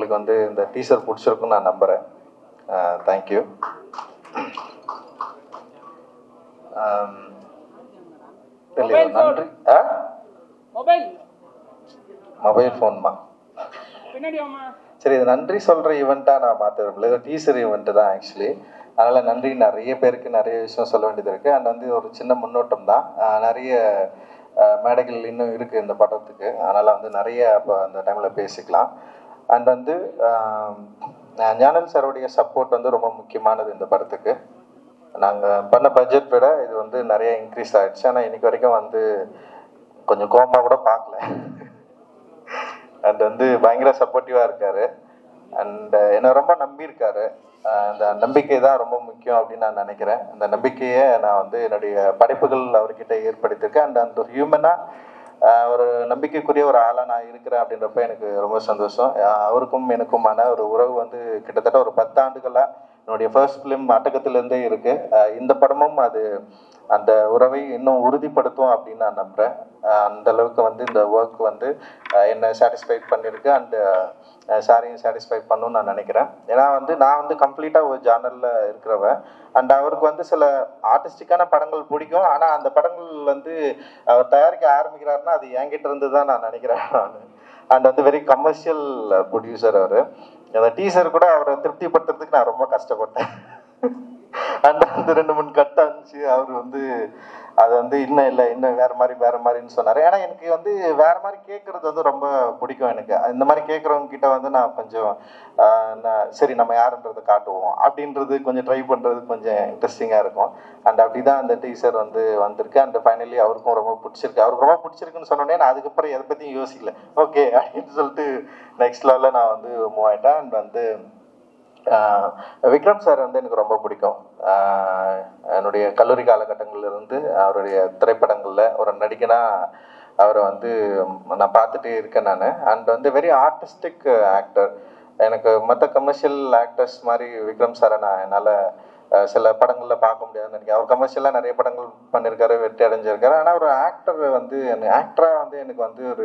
உங்களுக்கு வந்து இந்த டீசர் பிடிச்சிருக்குன்னு நான் நம்புகிறேன் தேங்க்யூ நன்றி ஆ மொபைல் மொபைல் ஃபோன்மா பின்னாடி வாமா சரி இது நன்றி சொல்கிற ஈவெண்ட்டாக நான் மாற்ற விரும்பல இது டீசர் ஈவெண்ட்டு தான் ஆக்சுவலி அதனால் நன்றி நிறைய பேருக்கு நிறைய விஷயம் சொல்ல வேண்டியது இருக்குது அண்ட் வந்து ஒரு சின்ன முன்னோட்டம் தான் ஆஹ் நிறைய ஆஹ் மேடைகள் இன்னும் இருக்குது இந்த படத்துக்கு அதனால் வந்து நிறைய அப்போ அந்த டைமில் பேசிக்கலாம் அண்ட் வந்து ஆஹ் ஞானல் சாரோடைய சப்போர்ட் வந்து ரொம்ப முக்கியமானது இந்த படத்துக்கு நாங்கள் பண்ண பட்ஜெட் விட இது வந்து நிறைய இன்க்ரீஸ் ஆகிடுச்சு ஆனால் இன்னைக்கு வரைக்கும் வந்து கொஞ்சம் கோமா கூட பார்க்கல அண்ட் வந்து பயங்கர சப்போர்ட்டிவாக இருக்காரு அண்ட் என்னை ரொம்ப நம்பியிருக்காரு அஹ் அந்த நம்பிக்கை தான் ரொம்ப முக்கியம் அப்படின்னு நான் நினைக்கிறேன் அந்த நம்பிக்கையை நான் வந்து என்னுடைய படைப்புகள் அவர்கிட்ட ஏற்படுத்தியிருக்கேன் அண்ட் அந்த ஹியூமனாக ஒரு நம்பிக்கைக்குரிய ஒரு ஆளாக நான் இருக்கிறேன் அப்படின்றப்ப எனக்கு ரொம்ப சந்தோஷம் அஹ் அவருக்கும் எனக்குமான ஒரு உறவு வந்து கிட்டத்தட்ட ஒரு பத்தாண்டுகளாக என்னுடைய ஃபர்ஸ்ட் ஃபிலிம் அட்டகத்திலேருந்தே இருக்கு அஹ் இந்த படமும் அது அந்த உறவை இன்னும் உறுதிப்படுத்தும் அப்படின்னு நான் நம்புகிறேன் அந்த அளவுக்கு வந்து இந்த ஒர்க் வந்து அஹ் என்னை சாட்டிஸ்ஃபை பண்ணியிருக்கு அண்டு சாரியும் சாட்டிஸ்ஃபை பண்ணுன்னு நான் நினைக்கிறேன் ஏன்னா வந்து நான் வந்து கம்ப்ளீட்டாக ஒரு ஜானலில் இருக்கிறவன் அண்ட் அவருக்கு வந்து சில ஆர்டிஸ்டிக்கான படங்கள் பிடிக்கும் ஆனால் அந்த படங்கள் வந்து அவர் தயாரிக்க ஆரம்பிக்கிறாருன்னா அது என்கிட்ட இருந்து தான் நான் நினைக்கிறேன் நான் அண்ட் வந்து வெரி கமர்ஷியல் ப்ரொடியூசர் அவர் அந்த டீசர் கூட அவரை திருப்திப்படுத்துறதுக்கு நான் ரொம்ப கஷ்டப்பட்டேன் அண்ட் அந்த ரெண்டு மூணு கட் அனுப்பிச்சு அவர் வந்து அது வந்து இன்னும் இல்லை இன்னும் வேற மாதிரி வேற மாதிரின்னு சொன்னார் ஏன்னா எனக்கு வந்து வேற மாதிரி கேட்கறது வந்து ரொம்ப பிடிக்கும் எனக்கு இந்த மாதிரி கேட்குறவங்க கிட்ட வந்து நான் கொஞ்சம் ஆஹ், நான் சரி நம்ம யாருன்றதை காட்டுவோம் அப்படின்றது கொஞ்சம் ட்ரை பண்ணுறது கொஞ்சம் இன்ட்ரெஸ்டிங்காக இருக்கும் அண்ட் அப்படி தான் அந்த டீசர் வந்து வந்திருக்கு அண்ட் ஃபைனலி அவருக்கும் ரொம்ப பிடிச்சிருக்கு அவருக்கு ரொம்ப பிடிச்சிருக்குன்னு சொன்னோடனே நான் அதுக்கப்புறம் எதை பற்றியும் யோசிக்கல ஓகே அப்படின்னு சொல்லிட்டு நெக்ஸ்ட் லெவலில் நான் வந்து மூவ் ஆயிட்டேன் அண்ட் வந்து ஆஹ் விக்ரம் சார் வந்து எனக்கு ரொம்ப பிடிக்கும் ஆஹ் என்னுடைய கல்லூரி காலகட்டங்கள்ல இருந்து அவருடைய திரைப்படங்களில் ஒரு நடிகனா அவரை வந்து நான் பார்த்துட்டே இருக்கேன் நான் அண்ட் வந்து வெரி ஆர்டிஸ்டிக் ஆக்டர் எனக்கு மற்ற கமர்ஷியல் ஆக்டர்ஸ் மாதிரி விக்ரம் சாரை நான் என்னால் சில படங்களில் பார்க்க முடியாதுன்னு நினைக்கிறேன் அவர் கமர்ஷியலாக நிறைய படங்கள் பண்ணியிருக்காரு வெற்றி அடைஞ்சிருக்காரு ஆனால் ஒரு ஆக்டர் வந்து ஆக்டராக வந்து எனக்கு வந்து ஒரு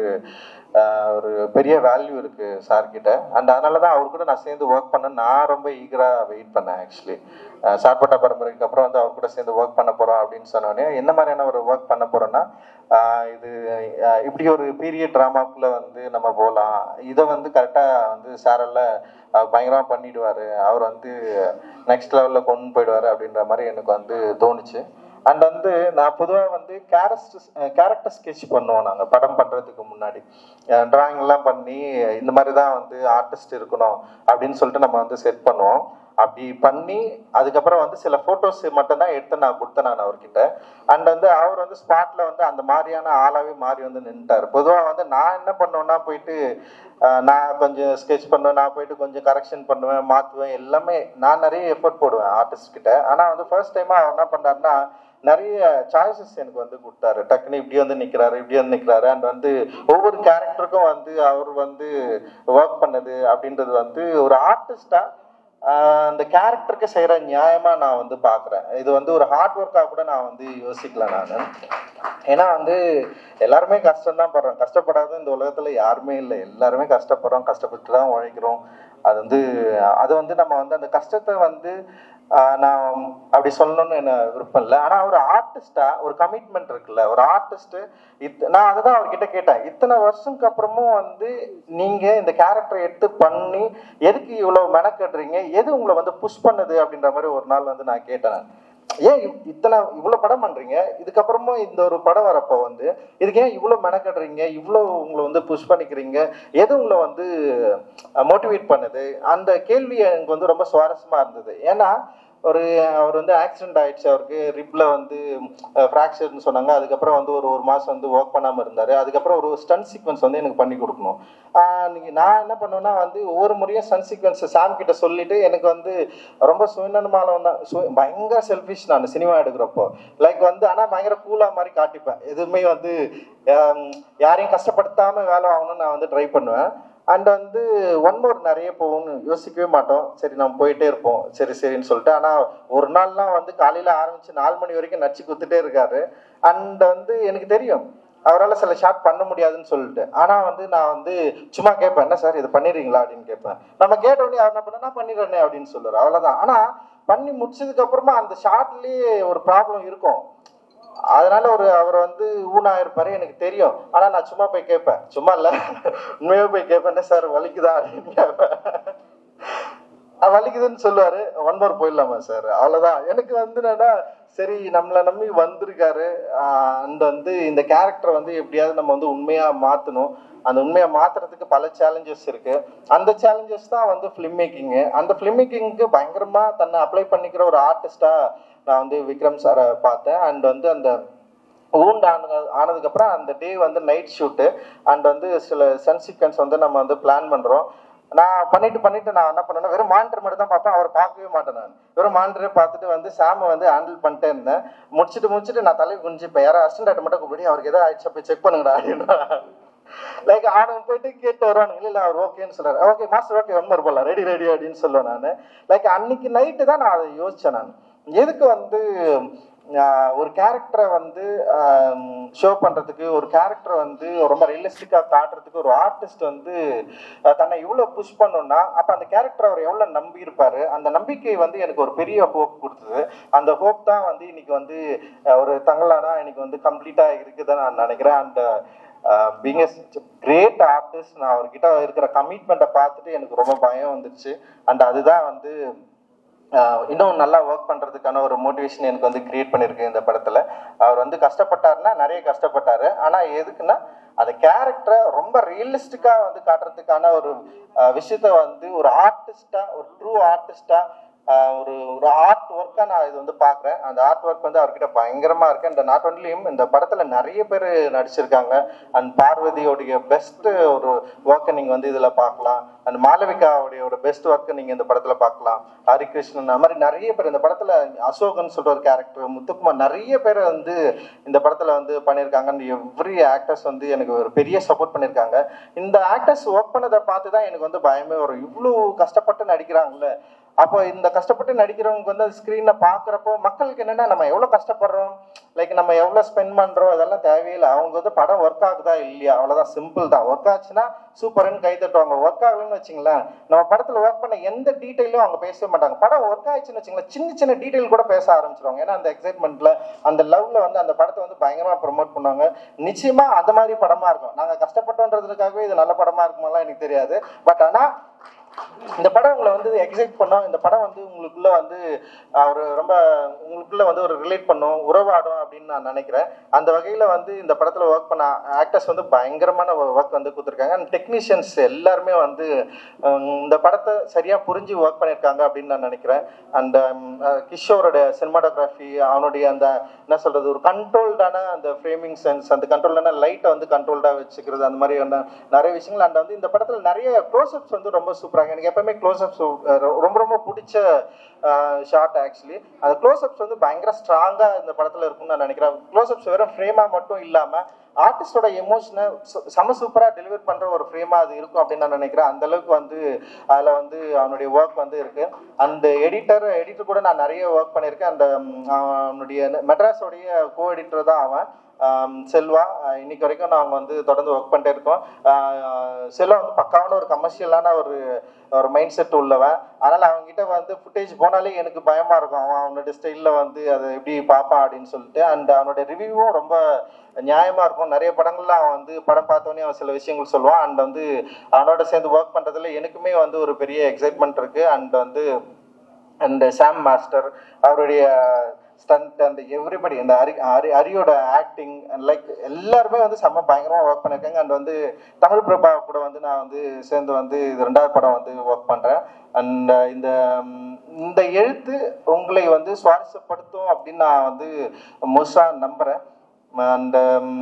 ஆஹ் ஒரு பெரிய வேல்யூ இருக்கு சார் கிட்ட அண்ட் அதனால தான் அவர் கூட நான் சேர்ந்து ஒர்க் பண்ண நான் ரொம்ப ஈகராக வெயிட் பண்ணேன் ஆக்சுவலி சார்பட்டா பரம்பரைக்கு அப்புறம் வந்து அவர் கூட சேர்ந்து ஒர்க் பண்ண போறோம் அப்படின்னு சொன்னோடனே என்ன மாதிரியான ஒரு ஒர்க் பண்ண போறோம்னா ஆஹ் இது ஆஹ் இப்படி ஒரு பீரியட் ட்ராமாக்குள்ள வந்து நம்ம போகலாம் இதை வந்து கரெக்டாக வந்து சாரெல்லாம் பயங்கரமாக பண்ணிடுவாரு அவர் வந்து நெக்ஸ்ட் லெவலில் கொண்டு போயிடுவாரு அப்படின்ற மாதிரி எனக்கு வந்து தோணுச்சு அண்ட் வந்து நான் பொதுவாக வந்து கேரக்டர் கேரக்டர் ஸ்கெட்ச் பண்ணுவோம் நாங்கள் படம் பண்ணுறதுக்கு முன்னாடி ட்ராயிங்லாம் பண்ணி இந்த மாதிரி தான் வந்து ஆர்டிஸ்ட் இருக்கணும் அப்படின்னு சொல்லிட்டு நம்ம வந்து செட் பண்ணுவோம் அப்படி பண்ணி அதுக்கப்புறம் வந்து சில ஃபோட்டோஸ் மட்டும்தான் எடுத்து நான் கொடுத்தேன் நான் அவர்கிட்ட அண்ட் வந்து அவர் வந்து ஸ்பாட்ல வந்து அந்த மாதிரியான ஆளாவே மாறி வந்து நின்ட்டார் பொதுவாக வந்து நான் என்ன பண்ணுவேன்னா போயிட்டு அஹ், நான் கொஞ்சம் ஸ்கெட்ச் பண்ணுவேன் நான் போயிட்டு கொஞ்சம் கரெக்ஷன் பண்ணுவேன் மாற்றுவேன் எல்லாமே நான் நிறைய எஃபர்ட் போடுவேன் ஆர்டிஸ்ட் கிட்ட ஆனால் வந்து ஃபர்ஸ்ட் டைமாக அவர் என்ன பண்ணாருன்னா நிறைய சாய்ஸஸ் எனக்கு வந்து கொடுத்தாரு டக்குன்னு இப்படி வந்து நிற்கிறாரு இப்படி வந்து நிற்கிறாரு அண்ட் வந்து ஒவ்வொரு கேரக்டருக்கும் வந்து அவர் வந்து ஒர்க் பண்ணது அப்படின்றது வந்து ஒரு ஆர்டிஸ்டா அந்த கேரக்டருக்கு செய்கிற நியாயமாக நான் வந்து பார்க்குறேன் இது வந்து ஒரு ஹார்ட் ஒர்க்காக கூட நான் வந்து யோசிக்கல நான் ஏன்னா வந்து எல்லாருமே கஷ்டம் தான் படுறோம் கஷ்டப்படாத இந்த உலகத்தில் யாருமே இல்லை எல்லாருமே கஷ்டப்படுறோம் கஷ்டப்பட்டு தான் உழைக்கிறோம் அது வந்து அது வந்து நம்ம வந்து அந்த கஷ்டத்தை வந்து ஆஹ், நான் அப்படி சொல்லணும்னு என்ன விருப்பம் இல்லை ஆனால் ஒரு ஆர்டிஸ்டா ஒரு கமிட்மெண்ட் இருக்குல்ல ஒரு ஆர்டிஸ்ட் இத் நான் அதை தான் அவர்கிட்ட கேட்டேன் இத்தனை வருஷத்துக்கு அப்புறமும் வந்து நீங்கள் இந்த கேரக்டரை எடுத்து பண்ணி எதுக்கு இவ்வளோ மெனக்கடுறீங்க எது உங்களை வந்து புஷ் பண்ணுது அப்படின்ற மாதிரி ஒரு நாள் வந்து நான் கேட்டேன் நான். ஏன் இவ்- இத்தனை இவ்வளோ படம் பண்ணுறீங்க இதுக்கப்புறமும் இந்த ஒரு படம் வரப்போ வந்து இதுக்கு ஏன் இவ்வளோ மெனக்கடுறீங்க இவ்வளோ உங்களை வந்து புஷ் பண்ணிக்கிறீங்க எது உங்களை வந்து மோட்டிவேட் பண்ணுது அந்த கேள்வி எனக்கு வந்து ரொம்ப சுவாரஸ்யமாக இருந்தது ஏன்னா ஒரு அவர் வந்து ஆக்சிடென்ட் ஆயிடுச்சு அவருக்கு ரிப்ல வந்து ஃப்ராக்சர்னு சொன்னாங்க அதுக்கப்புறம் வந்து ஒரு ஒரு மாதம் வந்து ஒர்க் பண்ணாமல் இருந்தார் அதுக்கப்புறம் ஒரு ஸ்டன் சீக்வன்ஸ் வந்து எனக்கு பண்ணி கொடுக்கணும் ஆஹ் நீங்க- நான் என்ன பண்ணுவேன்னா வந்து ஒவ்வொரு முறையும் ஸ்டன் சீக்வன்ஸ் சாம் கிட்ட சொல்லிட்டு எனக்கு வந்து ரொம்ப சுயநலமானவன் தான் சு பயங்கர செல்ஃபிஷ் நான் சினிமா எடுக்கிறப்போ லைக் வந்து ஆனால் பயங்கர கூலாக மாதிரி காட்டிப்பேன் எதுவுமே வந்து ஆம், யாரையும் கஷ்டப்படுத்தாம வேலை ஆகணும்னு நான் வந்து ட்ரை பண்ணுவேன் அண்ட் வந்து ஒன் மோர் நிறைய போகும்னு யோசிக்கவே மாட்டோம் சரி நம்ம போயிட்டே இருப்போம் சரி சரின்னு சொல்லிட்டு ஆனால் ஒரு நாள்லாம் வந்து காலையில் ஆரம்பிச்சு நாலு மணி வரைக்கும் நச்சு குத்துட்டே இருக்காரு அண்ட் வந்து எனக்கு தெரியும் அவரால் சில ஷாட் பண்ண முடியாதுன்னு சொல்லிட்டு ஆனால் வந்து நான் வந்து சும்மா கேட்பேன் என்ன சார் இது பண்ணிடுறீங்களா அப்படின்னு கேட்பேன் நம்ம கேட்ட உடனே அவர் என்ன பண்ண நான் பண்ணிடுறேனே அப்படின்னு சொல்லுவார் அவ்வளோதான் ஆனால் பண்ணி முடிச்சதுக்கு அப்புறமா அந்த ஷாட்லேயே ஒரு ப்ராப்ளம் இருக்கும் அதனால ஒரு அவர் வந்து ஊனா இருப்பாரு எனக்கு தெரியும் ஆனா நான் சும்மா போய் கேட்பேன் சும்மா இல்ல உண்மையா போய் கேட்பேன் "என்ன சார் வலிக்குதா அப்படின்னு கேட்பேன் "அஹ் வலிக்குதுன்னு சொல்லுவாரு ஒன் மோர் போயிடலாமா சார் அவ்வளவுதான் எனக்கு வந்து என்னன்னா சரி நம்மளை நம்பி வந்திருக்காரு அண்ட் வந்து இந்த கேரக்டர் வந்து எப்படியாவது நம்ம வந்து உண்மையா மாத்தணும் அந்த உண்மையை மாத்துறதுக்கு பல சேலஞ்சஸ் இருக்கு அந்த சேலஞ்சஸ் தான் வந்து ஃபிலிம் மேக்கிங்கு அந்த ஃபிலிம் மேக்கிங்க்கு பயங்கரமா தன்னை அப்ளை பண்ணிக்கிற ஒரு ஆர்டிஸ்டா நான் வந்து விக்ரம் சாரை பார்த்தேன் அண்ட் வந்து அந்த ஊண்ட் ஆனது ஆனதுக்கப்புறம் அந்த டே வந்து நைட் ஷூட்டு அண்ட் வந்து சில சன் சீக்வன்ஸ் வந்து நம்ம வந்து பிளான் பண்ணுறோம் நான் பண்ணிட்டு பண்ணிட்டு நான் என்ன பண்ணேன்னா வெறும் மானிட்டர் மட்டும் தான் பார்ப்பேன் அவர் பார்க்கவே மாட்டேன் நான் வெறும் மானிட்டரே பார்த்துட்டு வந்து சாமை வந்து ஹேண்டில் பண்ணிட்டே இருந்தேன் முடிச்சுட்டு முடிச்சுட்டு நான் தலையை குஞ்சு இப்போ யாரோ அசிஸ்டன்ட் மட்டும் கூப்பிடி அவருக்கு எதாவது ஆயிடுச்சா போய் செக் பண்ணுங்கடா அப்படின்னா லைக் அவனுக்கு போயிட்டு கேட்டு வருவானுங்க இல்லை இல்லை அவர் ஓகேன்னு சொல்றாரு ஓகே மாஸ்டர் ஓகே ஒன் மறு போடலாம் ரெடி ரெடி அப்படின்னு சொல்லுவேன் நான் லைக் அன்னைக்கு நைட்டு தான் நான் அதை யோசிச்சேன் நான் எதுக்கு வந்து ஆஹ், ஒரு கேரக்டரை வந்து ஷோ பண்றதுக்கு ஒரு கேரக்டரை வந்து ரொம்ப ரியலிஸ்டிக்காக காட்டுறதுக்கு ஒரு ஆர்டிஸ்ட் வந்து ஆஹ், தன்னை இவ்வளோ புஷ் பண்ணோம்னா அப்போ அந்த கேரக்டர் அவர் எவ்வளோ நம்பி இருப்பாரு அந்த நம்பிக்கை வந்து எனக்கு ஒரு பெரிய ஹோப் கொடுத்தது அந்த ஹோப் தான் வந்து இன்னைக்கு வந்து ஆஹ், ஒரு தங்கலானா இன்னைக்கு வந்து கம்ப்ளீட்டாக இருக்குதுன்னு நான் நினைக்கிறேன் அண்ட் பீங் கிரேட் ஆர்டிஸ்ட் நான் அவர்கிட்ட இருக்கிற கமிட்மெண்ட்டை பார்த்துட்டு எனக்கு ரொம்ப பயம் வந்துருச்சு அண்ட் அதுதான் வந்து ஆஹ் இன்னும் நல்லா ஒர்க் பண்றதுக்கான ஒரு மோட்டிவேஷன் எனக்கு வந்து கிரியேட் பண்ணியிருக்கு இந்த படத்துல அவர் வந்து கஷ்டப்பட்டாருன்னா நிறைய கஷ்டப்பட்டாரு ஆனா எதுக்குன்னா அந்த கேரக்டரை ரொம்ப ரியலிஸ்டிக்கா வந்து காட்டுறதுக்கான ஒரு ஆஹ் விஷயத்த வந்து ஒரு ஆர்டிஸ்டா ஒரு ட்ரூ ஆர்டிஸ்டா ஒரு ஒரு ஆர்ட் ஒர்க்கா நான் இது வந்து பாக்குறேன் அந்த ஆர்ட் ஒர்க் வந்து அவர்கிட்ட பயங்கரமா இருக்கு அண்ட் நாட் ஒன்லியும் இந்த படத்துல நிறைய பேர் நடிச்சிருக்காங்க அண்ட் பார்வதியோடைய பெஸ்ட் ஒரு ஒர்க்கை நீங்க வந்து இதுல பார்க்கலாம் அண்ட் மாளவிகாவுடைய ஒரு பெஸ்ட் ஒர்க்கை நீங்க இந்த படத்துல பார்க்கலாம் ஹரிகிருஷ்ணன் அந்த மாதிரி நிறைய பேர் இந்த படத்துல அசோகன் சொல்ற ஒரு கேரக்டர் முத்துக்குமார் நிறைய பேர் வந்து இந்த படத்துல வந்து பண்ணியிருக்காங்க அண்ட் எவ்ரி ஆக்டர்ஸ் வந்து எனக்கு ஒரு பெரிய சப்போர்ட் பண்ணியிருக்காங்க இந்த ஆக்டர்ஸ் ஒர்க் பண்ணதை பார்த்து தான் எனக்கு வந்து பயமே வரும் இவ்வளோ கஷ்டப்பட்டு நடிக்கிறாங்கல்ல அப்போ இந்த கஷ்டப்பட்டு நடிக்கிறவங்க வந்து அந்த ஸ்க்ரீனை பார்க்குறப்போ மக்களுக்கு என்னன்னா நம்ம எவ்வளோ கஷ்டப்படுறோம் லைக் நம்ம எவ்வளோ ஸ்பெண்ட் பண்ணுறோம் அதெல்லாம் தேவையில்லை அவங்க வந்து படம் ஒர்க் ஆகுதா இல்லையா அவ்வளோதான் சிம்பிள் தான் ஒர்க் ஆச்சுன்னா சூப்பர்னு கை தட்டுவாங்க ஒர்க் ஆகலன்னு வச்சுங்களேன் நம்ம படத்தில் ஒர்க் பண்ண எந்த டீட்டெயிலும் அவங்க பேசவே மாட்டாங்க படம் ஒர்க் ஆயிடுச்சுன்னு வச்சுங்களேன் சின்ன சின்ன டீட்டெயில் கூட பேச ஆரம்பிச்சிருவாங்க ஏன்னா அந்த எக்ஸைட்மெண்ட்ல அந்த லவ்ல வந்து அந்த படத்தை வந்து பயங்கரமா ப்ரொமோட் பண்ணுவாங்க நிச்சயமா அந்த மாதிரி படமா இருக்கும் நாங்க கஷ்டப்பட்டோன்றதுக்காகவே இது நல்ல படமா இருக்குமாலாம் எனக்கு தெரியாது பட் ஆனா இந்த படம் உங்களை வந்து எக்ஸைட் பண்ணோம் இந்த படம் வந்து உங்களுக்குள்ள வந்து ஆஹ், ஒரு ரொம்ப உங்களுக்குள்ள வந்து ஒரு ரிலேட் பண்ணும் உறவாடும் அப்படின்னு நான் நினைக்கிறேன் அந்த வகையில வந்து இந்த படத்துல ஒர்க் பண்ண ஆக்டர்ஸ் வந்து பயங்கரமான ஒர்க் வந்து கொடுத்துருக்காங்க அண்ட் டெக்னீஷியன்ஸ் எல்லாருமே வந்து ஹம், இந்த படத்தை சரியா புரிஞ்சு ஒர்க் பண்ணியிருக்காங்க அப்படின்னு நான் நினைக்கிறேன் அண்ட் கிஷோரோட சினிமாட்டோகிராஃபி அவனுடைய அந்த என்ன சொல்றது ஒரு கண்ட்ரோல்டான அந்த ஃப்ரேமிங் சென்ஸ் அந்த கண்ட்ரோல்டான லைட்டை வந்து கண்ட்ரோல்டாக வச்சுக்கிறது அந்த மாதிரியான நிறைய விஷயங்கள் அண்ட் வந்து இந்த படத்தில் நிறைய க்ளோஸ்அப்ஸ் வந்து ரொம்ப சூப்பராக எனக்கு எப்பவுமே க்ளோஸ்அப்ஸ் ரொம்ப ரொம்ப பிடிச்ச ஷார்ட் ஆக்சுவலி அந்த க்ளோஸ்அப்ஸ் வந்து பயங்கர ஸ்ட்ராங்காக இந்த படத்தில் இருக்கும்னு நான் நினைக்கிறேன் க்ளோஸ்அப்ஸ் வெறும் ஃப்ரேமாக மட்டும் இல்லாமல் ஆர்டிஸ்டோட எமோஷனை செம சூப்பராக டெலிவர் பண்ணுற ஒரு ஃப்ரேமாக அது இருக்கும் அப்படின்னு நான் நினைக்கிறேன் அந்த அளவுக்கு வந்து அதில் வந்து அவனுடைய ஒர்க் வந்து இருக்கு அந்த எடிட்டர் எடிட்டர் கூட நான் நிறைய ஒர்க் பண்ணியிருக்கேன் அந்த ம், அவனுடைய மெட்ராஸோடைய கோ எடிட்டர் தான் அவன் ஆம், செல்வா அஹ் இன்னைக்கு வரைக்கும் நாங்கள் வந்து தொடர்ந்து ஒர்க் பண்ணிட்டே இருக்கோம் ஆஹ் செல்வா வந்து பக்காவான ஒரு கமர்ஷியலான ஒரு ஒரு மைண்ட் செட் உள்ளவன் அதனால் அவன்கிட்ட வந்து ஃபுட்டேஜ் போனாலே எனக்கு பயமாக இருக்கும் அவன் அவனோட ஸ்டைலில் வந்து அதை எப்படி பார்ப்பான் அப்படின்னு சொல்லிட்டு அண்ட் அவனோட ரிவ்யூவும் ரொம்ப நியாயமாக இருக்கும் நிறைய படங்கள்ல அவன் வந்து படம் பார்த்தோன்னே அவன் சில விஷயங்கள் சொல்லுவான் அண்ட் வந்து அவனோட சேர்ந்து ஒர்க் பண்ணுறதுல எனக்குமே வந்து ஒரு பெரிய எக்ஸைட்மெண்ட் இருக்குது அண்ட் வந்து அண்ட் சாம் மாஸ்டர் அவருடைய ஸ்டண்ட் அந்த எவ்ரிபடி அந்த ஹரி ஹரி ஹரியோட ஆக்டிங் லைக் எல்லாருமே வந்து செம்ம பயங்கரமாக ஒர்க் பண்ணியிருக்காங்க அண்ட் வந்து தமிழ் பிரபா கூட வந்து நான் வந்து சேர்ந்து வந்து இது ரெண்டாவது படம் வந்து ஒர்க் பண்ணுறேன் அண்ட் இந்த ம், இந்த எழுத்து உங்களை வந்து சுவாரஸ்யப்படுத்தும் அப்படின்னு நான் வந்து முழுசாக நம்புகிறேன் அண்ட்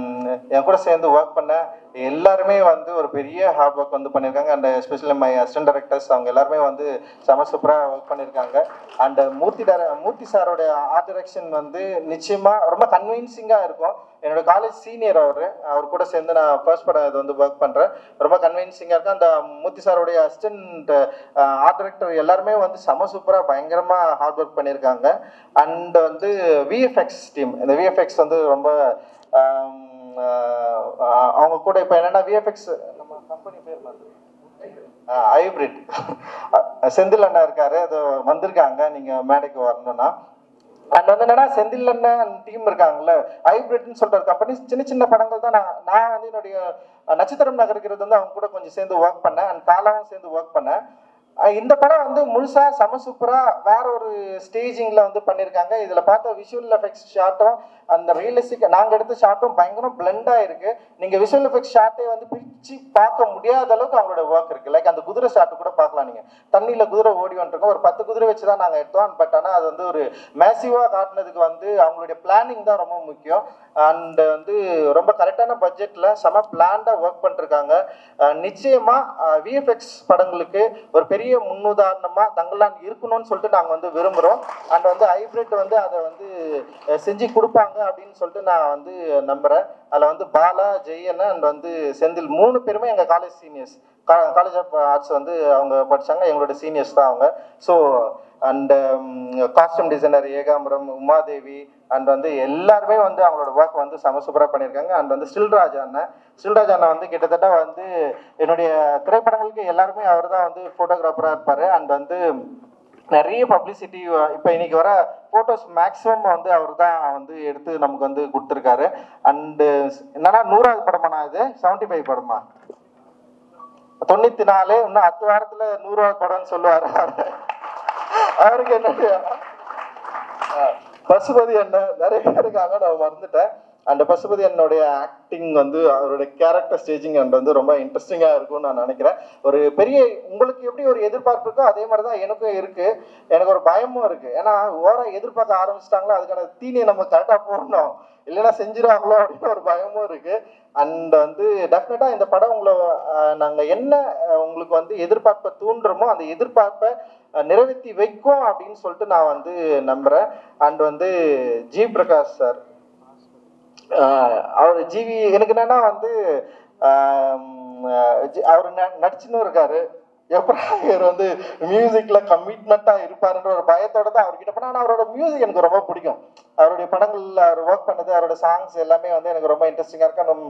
என் கூட சேர்ந்து ஒர்க் பண்ண எல்லாருமே வந்து ஒரு பெரிய ஹார்ட் ஒர்க் வந்து பண்ணியிருக்காங்க and especially my assistant directors அவங்க எல்லாருமே வந்து செம சூப்பராக ஒர்க் பண்ணியிருக்காங்க அண்ட் மூர்த்தி டேர மூர்த்தி சாரோட ஆர்ட் டைரக்ஷன் வந்து நிச்சயமாக ரொம்ப கன்வின்சிங்காக இருக்கும் என்னோட காலேஜ் சீனியர் அவர் அவர் கூட சேர்ந்து நான் ஃபர்ஸ்ட் படம் இது வந்து ஒர்க் பண்ணுறேன் ரொம்ப கன்வின்சிங்காக இருக்கு அந்த மூர்த்தி சாரோடைய அசிஸ்டன்ட் ஆர்ட் டைரக்டர் எல்லாருமே வந்து செம சூப்பராக பயங்கரமாக ஹார்ட் ஒர்க் பண்ணியிருக்காங்க அண்ட் வந்து விஎஃப்எக்ஸ் டீம் இந்த விஎஃப்எக்ஸ் வந்து ரொம்ப ஆம், ஆஹ் அவங்க கூட இப்போ என்னன்னா விஎஃப்எக்ஸ் நம்ம கம்பெனி பேர் மறந்துட்டேன். ஹைபிரிட் செந்தில் அண்ணா இருக்காரு அது வந்திருக்காங்க நீங்க மேடைக்கு வரணும்னா அண்ட் வந்து என்னன்னா செந்தில் அண்ணன் டீம் இருக்காங்கல்ல ஹைபிரிட்னு சொல்ற கம்பெனி சின்ன சின்ன படங்கள் தான் நான் நான் வந்து என்னுடைய அஹ், நட்சத்திரம் நகர்கிறது வந்து அவங்க கூட கொஞ்சம் சேர்ந்து ஒர்க் பண்ணேன் அண்ட் காலாவும் சேர்ந்து ஒர்க் பண்ணேன் அஹ், இந்த படம் வந்து முழுசா செம சூப்பரா வேற ஒரு ஸ்டேஜிங்ல வந்து பண்ணியிருக்காங்க இதுல பார்த்த விஷுவல் எஃபெக்ட்ஸ் ஷாட்டும் அந்த ரியலிஸ்டிக் நாங்க எடுத்த ஷாட்டும் பயங்கரம் பிளெண்டா இருக்கு நீங்க விஷுவல் எஃபெக்ட்ஸ் ஷாட்டை வந்து பிரிச்சு பார்க்க முடியாத அளவுக்கு அவங்களோட ஒர்க் இருக்கு லைக் அந்த குதிரை ஷாட் கூட பார்க்கலாம் நீங்க தண்ணியில குதிரை ஓடி வந்துருக்கோம் ஒரு பத்து குதிரை வச்சு தான் நாங்க எடுத்தோம் பட் ஆனா அது வந்து ஒரு மேசிவா காட்டினதுக்கு வந்து அவங்களுடைய பிளானிங் தான் ரொம்ப முக்கியம் அண்ட் வந்து ரொம்ப கரெக்டான பட்ஜெட்ல செம பிளான்டா ஒர்க் பண்ணிருக்காங்க அஹ் நிச்சயமா விஎஃப்எக்ஸ் படங்களுக்கு ஒரு பெரிய முன்னுதாரணமா தங்களான் இருக்கணும்னு சொல்லிட்டு நாங்க வந்து விரும்புறோம் அண்ட் வந்து ஹைபிரிட் வந்து அதை வந்து அஹ் செஞ்சு கொடுப்பாங்க அப்படின்னு சொல்லிட்டு நான் வந்து நம்புறேன் அதுல வந்து பாலா ஜெயன் அண்ட் வந்து செந்தில் மூணு பேருமே எங்க college seniors college of arts வந்து அவங்க படிச்சாங்க எங்களோட சீனியர்ஸ் தான் அவங்க so and costume designer Ekambaram Umadevi and வந்து எல்லாருமே வந்து அவங்களோட ஒர்க் வந்து செம சூப்பராக பண்ணியிருக்காங்க அண்ட் வந்து ஸ்டில்ராஜ் அண்ணன் ஸ்டில்ராஜ் அண்ணன் வந்து கிட்டத்தட்ட வந்து என்னுடைய திரைப்படங்களுக்கு எல்லாருமே அவர் தான் வந்து ஃபோட்டோகிராஃபராக இருப்பார் அண்ட் வந்து நிறைய பப்ளிசிட்டி இப்போ இன்னைக்கு வர ஃபோட்டோஸ் மேக்ஸிமம் வந்து அவர் தான் வந்து எடுத்து நமக்கு வந்து கொடுத்துருக்காரு அண்டு என்னன்னா நூறாவது படமா நான் இது செவன்டி ஃபைவ் படமா தொண்ணூத்தி நாலு இன்னும் பத்து வாரத்துல நூறாவது படம்னு சொல்லுவாரு அவருக்கு என்ன பசுபதி அண்ணன் நிறைய பேர் இருக்காங்க நான் மறந்துட்டேன் அந்த பசுபதி அண்ணனுடைய ஆக்டிங் வந்து அவருடைய கேரக்டர் ஸ்டேஜிங் அண்ட் வந்து ரொம்ப இன்ட்ரெஸ்டிங்காக இருக்கும்னு நான் நினைக்கிறேன் ஒரு பெரிய உங்களுக்கு எப்படி ஒரு எதிர்பார்ப்பு இருக்கோ அதே மாதிரி தான் எனக்கும் இருக்கு எனக்கு ஒரு பயமும் இருக்கு ஏன்னா ஓரா எதிர்பார்க்க ஆரம்பிச்சிட்டாங்களோ அதுக்கான தீனியை நம்ம கரெக்டாக போடணும் இல்லைன்னா செஞ்சிருவாங்களோ அப்படின்னு ஒரு பயமும் இருக்கு அண்ட் வந்து டெஃபினட்டா இந்த படம் உங்களை அஹ், நாங்க என்ன அஹ், உங்களுக்கு வந்து எதிர்பார்ப்பை தூண்டுறோமோ அந்த எதிர்பார்ப்பை அஹ், நிறைவேற்றி வைக்கும் அப்படின்னு சொல்லிட்டு நான் வந்து நம்புறேன் அண்ட் வந்து ஜி பிரகாஷ் சார் அவர் ஜிவி எனக்கு என்னன்னா வந்து அவர் நடிச்சுன்னு இருக்காரு எப்படா இவர் வந்து மியூசிக்ல கமிட்மெண்டா இருப்பாருன்ற ஒரு பயத்தோட தான் அவர்கிட்ட போனா ஆனா அவரோட மியூசிக் எனக்கு ரொம்ப பிடிக்கும் அவருடைய படங்கள்ல அவர் ஒர்க் பண்ணது அவரோட சாங்ஸ் எல்லாமே வந்து எனக்கு ரொம்ப இன்ட்ரெஸ்டிங்கா இருக்கு நம்ம,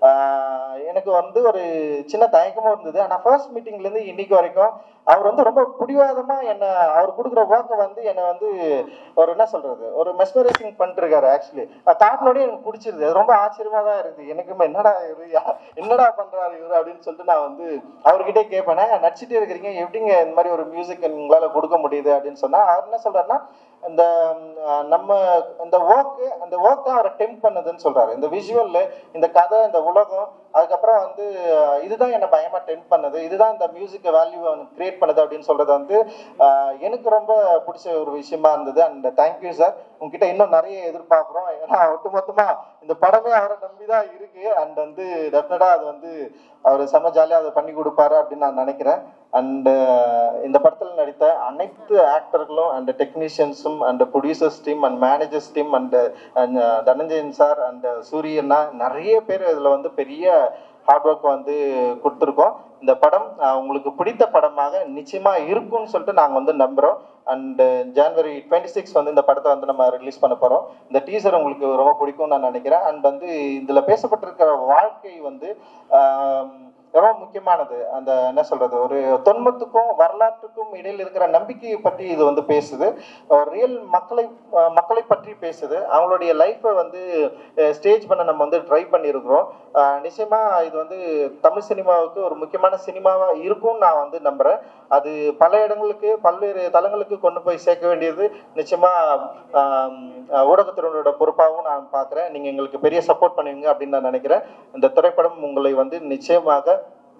ஆஹ், எனக்கு வந்து ஒரு சின்ன தயக்கமும் இருந்தது ஆனா ஃபர்ஸ்ட் மீட்டிங்ல இருந்து இன்னைக்கு வரைக்கும் அவர் வந்து ரொம்ப பிடிவாதமா என்ன அவர் கொடுக்குற ஒர்க்கை வந்து என்னை வந்து ஒரு என்ன சொல்றது ஒரு மெஸ்மரைசிங் பண்ணிட்டு இருக்காரு ஆக்சுவலி காட்டினோடய எனக்கு பிடிச்சிருது அது ரொம்ப ஆச்சரியமா தான் இருக்குது எனக்குமே என்னடா இவரு யா- என்னடா பண்றாரு இவரு அப்படின்னு சொல்லிட்டு நான் வந்து அவர்கிட்டே கேட்பேனே நடிச்சிட்டே இருக்கிறீங்க எப்படிங்க இந்த மாதிரி ஒரு மியூசிக் உங்களால கொடுக்க முடியுது அப்படின்னு சொன்னா அவர் என்ன சொல்றாருன்னா இந்த ம், நம்ம இந்த ஒர்க் அந்த ஒர்க் தான் அவரை டெம்ப் பண்ணுதுன்னு சொல்றாரு இந்த விஷுவல் இந்த கதை இந்த உலகம் அதுக்கப்புறம் வந்து அஹ், இதுதான் என்ன பயமா டெம்ப் பண்ணுது இதுதான் இந்த மியூசிக் வேல்யூ கிரியேட் பண்ணுது அப்படின்னு சொல்றது வந்து அஹ், எனக்கு ரொம்ப பிடிச்ச ஒரு விஷயமா இருந்தது அண்ட் தேங்க்யூ சார் உங்ககிட்ட இன்னும் நிறைய எதிர்பார்க்குறோம் ஏன்னா ஒட்டுமொத்தமா இந்த படமே அவரை நம்பி தான் இருக்கு அண்ட் வந்து டெஃபினட்டா அது வந்து அவர் செம ஜாலியாக அதை பண்ணி கொடுப்பாரு அப்படின்னு நான் நினைக்கிறேன் அண்ட் இந்த படத்தில் நடித்த அனைத்து ஆக்டர்களும் அண்ட் டெக்னீஷியன்ஸும் and producers team and managers team and Dhananjayan sir and சூரியண்ணா நிறைய பேர் இதில் வந்து பெரிய ஹார்ட் ஒர்க் வந்து கொடுத்துருக்கோம் இந்த படம் அஹ், உங்களுக்கு பிடித்த படமாக நிச்சயமா இருக்கும்னு சொல்லிட்டு நாங்கள் வந்து நம்புகிறோம் அண்ட் ஜான்வரி டுவெண்ட்டி சிக்ஸ் வந்து இந்த படத்தை வந்து நம்ம ரிலீஸ் பண்ண போகிறோம் இந்த டீசர் உங்களுக்கு ரொம்ப பிடிக்கும்னு நான் நினைக்கிறேன் அண்ட் வந்து இதில் பேசப்பட்டிருக்கிற வாழ்க்கை வந்து ஆம், ரொம்ப முக்கியமானது அந்த என்ன சொல்றது ஒரு தொன்மத்துக்கும் வரலாற்றுக்கும் இடையில் இருக்கிற நம்பிக்கையை பற்றி இது வந்து பேசுது ரியல் மக்களை அஹ், மக்களை பற்றி பேசுது அவங்களுடைய லைஃப்பை வந்து ஸ்டேஜ் பண்ண நம்ம வந்து ட்ரை பண்ணியிருக்கிறோம் அஹ், நிச்சயமா இது வந்து தமிழ் சினிமாவுக்கு ஒரு முக்கியமான சினிமாவா இருக்கும்னு நான் வந்து நம்புறேன் அது பல இடங்களுக்கு பல்வேறு தளங்களுக்கு கொண்டு போய் சேர்க்க வேண்டியது நிச்சயமா ஆம், அஹ், ஊடகத்தினரோட பொறுப்பாகவும் நான் பார்க்குறேன் நீங்க எங்களுக்கு பெரிய சப்போர்ட் பண்ணுவீங்க அப்படின்னு நான் நினைக்கிறேன் இந்த திரைப்படம் உங்களை வந்து நிச்சயமாக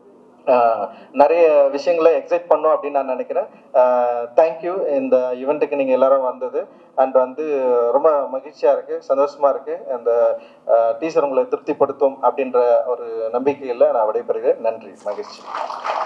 ஆஹ் நிறைய விஷயங்களை எக்ஸைட் பண்ணும் அப்படின்னு நான் நினைக்கிறேன் தேங்க்யூ இந்த ஈவெண்ட்டுக்கு நீங்கள் எல்லாரும் வந்தது அண்ட் வந்து ரொம்ப மகிழ்ச்சியாக இருக்குது சந்தோஷமாக இருக்குது அந்த டீச்சர் உங்களை திருப்திப்படுத்தும் அப்படின்ற ஒரு நம்பிக்கையில் நான் விடைபெறுகிறேன் நன்றி மகிழ்ச்சி